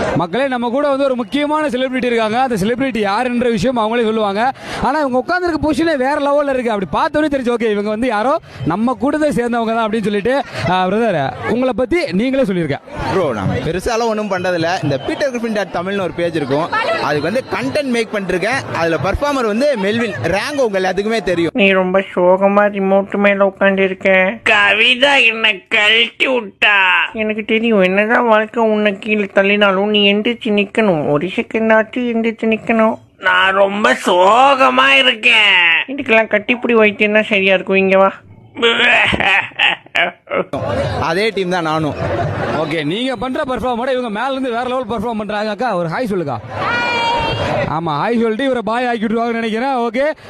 மக்களே நம்ம கூட வந்து ஒரு முக்கியமான செலிபிரிட்டி இருக்காங்க அந்த செலிபிரிட்டி யாருன்ற விஷயம் அவங்களே சொல்லுவாங்க ஆனா இவங்க உட்காந்துருக்க பொசிஷனே வேற லெவல்ல இருக்கு அப்படி பார்த்தோன்னே தெரிஞ்சு ஓகே இவங்க வந்து யாரோ நம்ம கூடவே சேர்ந்தவங்க தான் அப்படின்னு சொல்லிட்டு பிரதர் உங்களை பத்தி நீங்களே சொல்லியிருக்க ப்ரோ நான் பெருசாலாம் ஒன்றும் பண்றதில்ல இந்த பீட்டர் கிரிஃபின் டாட் தமிழ்னு ஒரு பேஜ் இருக்கும் அதுக்கு வந்து கண்டென்ட் மேக் பண்ணிருக்கேன் அதுல பர்ஃபார்மர் வந்து மெல்வின் ரேங்க் உங்க எல்லாத்துக்குமே தெரியும் நீ ரொம்ப சோகமா ரிமோட் மேல உட்காந்து இருக்க கவிதா என்ன கழட்டி விட்டா எனக்கு தெரியும் என்னதான் வாழ்க்கை உன்னை கீழே தள்ளினாலும் நீ எந்திரிச்சு நிக்கணும் ஒரு செகண்ட் ஆச்சு எந்திரிச்சு நிக்கணும் நான் ரொம்ப சோகமா இருக்கேன் இதுக்கெல்லாம் கட்டிப்பிடி வைத்தியம் தான் சரியா இருக்கும் இங்க வா அதே டீம் தான் நானும் ஓகே நீங்க பண்ற பர்ஃபார்மோட இவங்க மேல இருந்து வேற லெவல் பர்ஃபார்ம் பண்றாங்க அக்கா ஒரு ஹாய் சொல்லுக்கா ஆமா ஹாய் சொல்லிட்டு இவரை பாய் ஆக்கி விட்டுருவாங்கன்னு நினைக்கிறேன் ஓகே